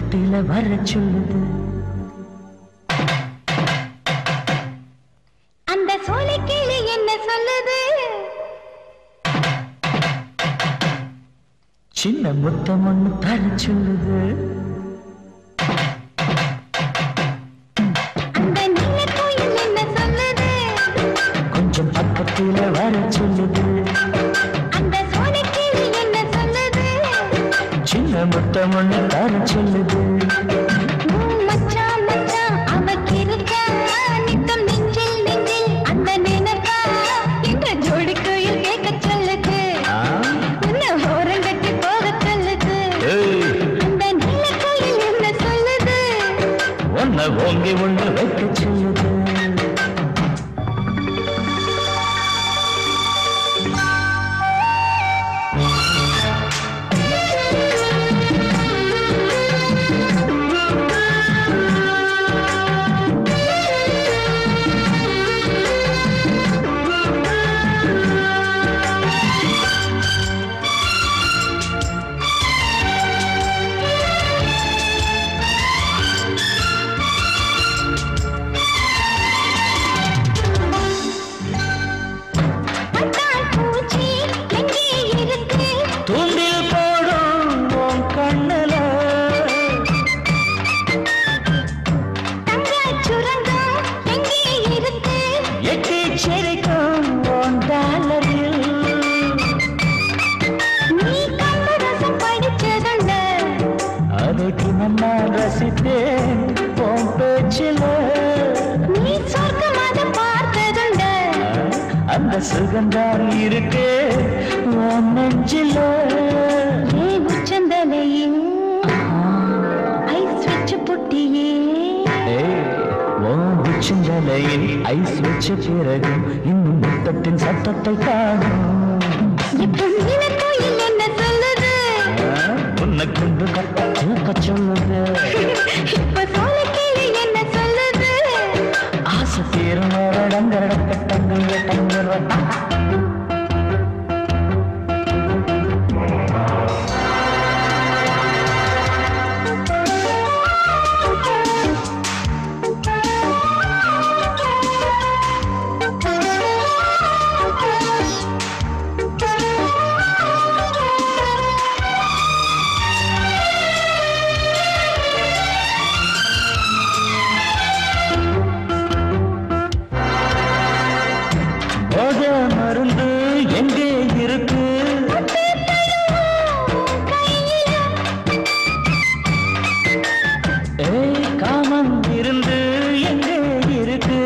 பக்கத்தில வர சொல்லுது அந்த சோலைக்கிளி என்ன சொல்லுது சின்ன முத்தம் ஒண்ணு தர சொல்லுது அந்த நீலக்குயில் என்ன சொல்லுது கொஞ்சம் பக்கத்தில வர சொல்லுது அந்த சோலைக்கிளி என்ன சொல்லுது சின்ன முத்தம் ஒண்ணு தர சொல்லுது உம் மச்சான் மச்சான் அவக்கு இருக்கா நித்தம் நெஞ்சில் நெஞ்சில் அந்த நினைப்பா என்ற ஜோடி கோயில் கேட்க சொல்லுது ஆ, என்ன ஓரங்கட்டி போக சொல்லுது ஏய், அந்த நீலக்குயில் என்ன சொல்லுது உன்னை ஓங்கி ஒண்ணு வைக்க சொல்லுது பட்டாள் பூச்சி எங்கே இருக்கு தூண்டில் போடும் உன் கண்ணுல தங்காய் சுரங்கம் எங்கே இருக்கு எட்டி சிரிக்கும் உன் டாலரில் நீ கண்ணரசம் படிச்சதுண்ட அதைக்கு நான் ரசித்தேன் உன் பேச்சில நீ சொர்க்கமாக பார்த்ததுண்ட அந்த சுகந்தான் இருக்கே உன் நெஞ்சில ஏ உச்சந்தலையில் ஐஸ் வச்சு புட்டியே ஏய், உன் உச்சந்தலையில் ஐஸ் வச்ச பிறகு இன்னும் முத்தத்தின் சத்தத்தை காணும் இப்போ நீலக்கோயில் என்ன சொல்லுது ஆ, உன்னை கொண்டு கட்ட தூக்க சொல்லுது இப்போ சோலைக்கிளி என்ன சொல்லுது ஆசை தீரும் நேரடங்கரட கட்டங்கள் டங்கரடா போத மருந்து எங்கே இருக்கு ஏய் காமம் இருந்து எங்கே இருக்கு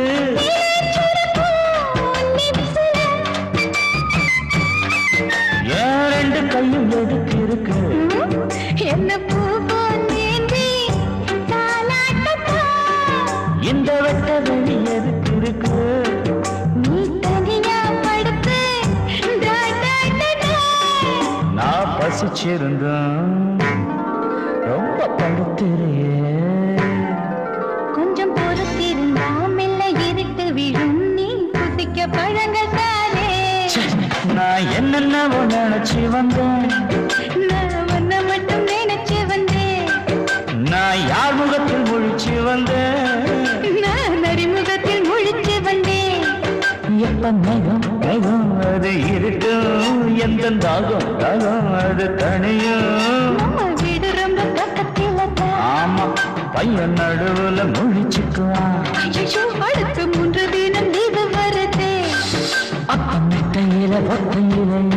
ஏன் ரெண்டு கையும் எதுக்கு இருக்கு என்ன பூ போன்றேந்தி தாலாட்டத்தா இந்த வெட்ட வெளி எதுக்கு இருக்கு நீ தனியா படுத்து டா, டா, டா, டா. நான் பசிச்சிருந்தேன் ரொம்ப படுத்துறியே கொஞ்சம் பொறுத்திருந்தா மெல்ல இருட்டு விழும் நீ புசிக்க பழங்கள் தானே நான் என்னென்னவோ நினைச்சு வந்தேன் நான் உன்னை மட்டும் நினைச்சு வந்தேன் நான் யார் முகத்தில் முழிச்சு வந்தேன் நான் அறிமுகத்தில் முழிச்சு வந்தேன் எப்ப மேகம் மேகம் அது இருட்டும் எந்த தாகம் தாகம் அது தனியும் நம்ம வீடு ரொம்ப பக்கத்துல தான் ஆமா பையன் நடுவுல முழிச்சுக்குவான் ஐயோ அடுத்த மூன்று தினம் இது வருதே அப்ப மெத்தையில ஒத்தையில